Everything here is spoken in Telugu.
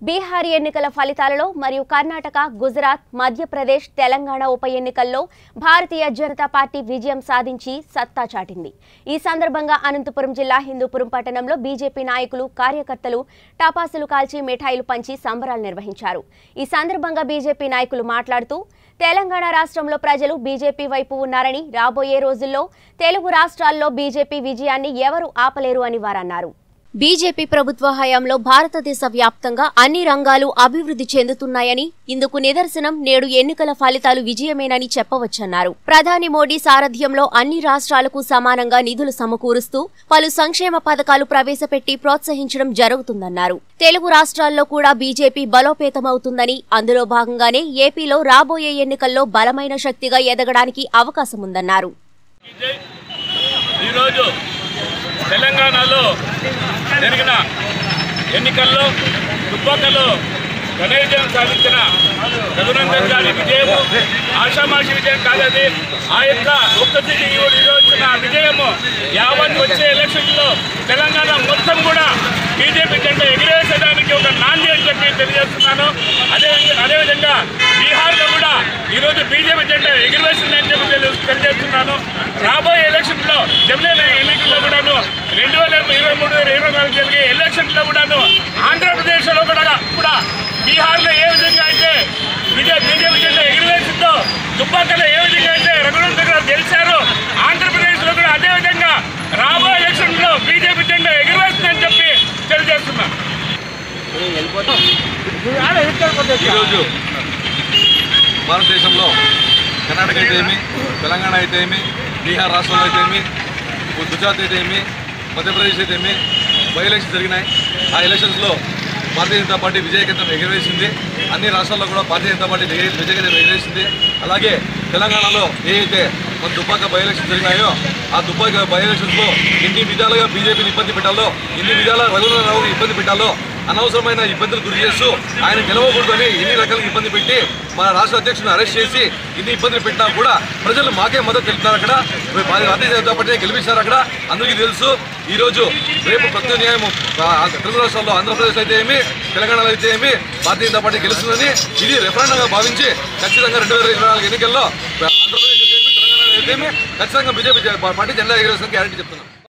బీహార్ ఎన్నికల ఫలితాలలో మరియు కర్ణాటక గుజరాత్ మధ్యప్రదేశ్ తెలంగాణ ఉప ఎన్నికల్లో భారతీయ జనతా పార్టీ విజయం సాధించి సత్తా చాటింది ఈ సందర్భంగా అనంతపురం జిల్లా హిందూపురం పట్టణంలో బీజేపీ నాయకులు కార్యకర్తలు టపాసులు కాల్చి మిఠాయిలు పంచి సంబరాలు నిర్వహించారు ఈ సందర్భంగా బీజేపీ నాయకులు మాట్లాడుతూ తెలంగాణ రాష్ట్రంలో ప్రజలు బీజేపీ వైపు ఉన్నారని రాబోయే రోజుల్లో తెలుగు రాష్ట్రాల్లో బీజేపీ విజయాన్ని ఎవరు ఆపలేరు అని వారన్నారు బీజేపీ ప్రభుత్వ హయాంలో భారతదేశ వ్యాప్తంగా అన్ని రంగాలు అభివృద్ధి చెందుతున్నాయని ఇందుకు నిదర్శనం నేడు ఎన్నికల ఫలితాలు విజయమేనని చెప్పవచ్చన్నారు ప్రధాని మోడీ సారథ్యంలో అన్ని రాష్ట్రాలకు సమానంగా నిధులు సమకూరుస్తూ పలు సంక్షేమ పథకాలు ప్రవేశపెట్టి ప్రోత్సహించడం జరుగుతుందన్నారు తెలుగు రాష్ట్రాల్లో కూడా బీజేపీ బలోపేతమవుతుందని అందులో భాగంగానే ఏపీలో రాబోయే ఎన్నికల్లో బలమైన శక్తిగా ఎదగడానికి అవకాశముందన్నారు విజయ్ ఈరోజు తెలంగాణలో జరిగిన ఎన్నికల్లో దుబ్బాకలో ఘన విజయం సాధించిన రఘునందన్ గారి విజయము ఆషామాషి విజయం కాదది ఆ యొక్క ఒక్క సీటు వచ్చిన విజయము యావత్ వచ్చే ఎలక్షన్లో తెలంగాణ మొత్తం కూడా బీజేపీ జెండా ఎగిరేసేదానికి ఒక నాంది అని చెప్పి తెలియజేస్తున్నాను అదే అదేవిధంగా బీహార్లో కూడా ఈరోజు బీజేపీ జెండా ఎగిరివేసిందని చెప్పి తెలి- తెలియజేస్తున్నాను రాబోయే ఎలక్షన్లో జమిలీ ఎన్నికల్లో కూడాను రెండు వేల ఇరవై మూడు ఇరవై నాలుగు జరిగే ఎలక్షన్లో కూడాను ఆంధ్రప్రదేశ్లో కూడా కూడా బీహార్లో ఏ విధంగా అయితే విజయ బీజేపీ జెండా ఎగిరివేసిందో దుబ్బాకలో ఏ విధంగా అయితే రఘునందన్ గారు గెలిచారో ఆంధ్రప్రదేశ్లో కూడా అదే విధంగా రాబోయే ఎలక్షన్లో బీజేపీ జెండా ఎగిరివేస్తుందని చెప్పి తెలియజేస్తున్నాను ఈరోజు భారతదేశంలో కర్ణాటక అయితే ఏమి తెలంగాణ అయితే ఏమి బీహార్ రాష్ట్రంలో అయితే ఏమి గుజరాత్ అయితే ఏమి మధ్యప్రదేశ్ అయితే ఏమి బై ఎలక్షన్స్ జరిగినాయి ఆ ఎలక్షన్స్లో భారతీయ జనతా పార్టీ విజయకేతం ఎగరవేసింది అన్ని రాష్ట్రాల్లో కూడా భారతీయ జనతా పార్టీ విజయ విజయకేతం ఎగరేసింది అలాగే తెలంగాణలో ఏ అయితే మన దుబ్బాక బై ఎలక్షన్స్ జరిగినాయో ఆ దుబ్బాక బై ఎలక్షన్స్లో ఎన్ని విధాలుగా బీజేపీని ఇబ్బంది పెట్టాలో ఎన్ని విధాలుగా రఘునందరావు ఇబ్బంది పెట్టాలో అనవసరమైన ఇబ్బందులు గురి చేస్తూ ఆయన గెలవకూడదని ఎన్ని రకాలుగా ఇబ్బంది పెట్టి మన రాష్ట్ర అధ్యక్షుని అరెస్ట్ చేసి ఇన్ని ఇబ్బందులు పెట్టినా కూడా ప్రజలు మాకే మద్దతు తెలుపుతారు అక్కడ రేపు భారతీయ జనతా పార్టీ గెలిపించారు అక్కడ అందరికీ తెలుసు ఈ రోజు రేపు ప్రత్యామ్నాయం తెలుగు రాష్ట్రాల్లో ఆంధ్రప్రదేశ్ అయితే ఏమి తెలంగాణలో అయితే ఏమి భారతీయ జనతా పార్టీ గెలుస్తుందని ఇది రెఫరెండంగా భావించి ఖచ్చితంగా రెండు వేల ఇరవై నాలుగు ఎన్నికల్లో ఆంధ్రప్రదేశ్ అయితే ఏమి తెలంగాణలో అయితే ఏమి ఖచ్చితంగా బీజేపీ పార్టీ జెండా ఎగరేసిన గ్యారెంటీ చెప్తున్నాను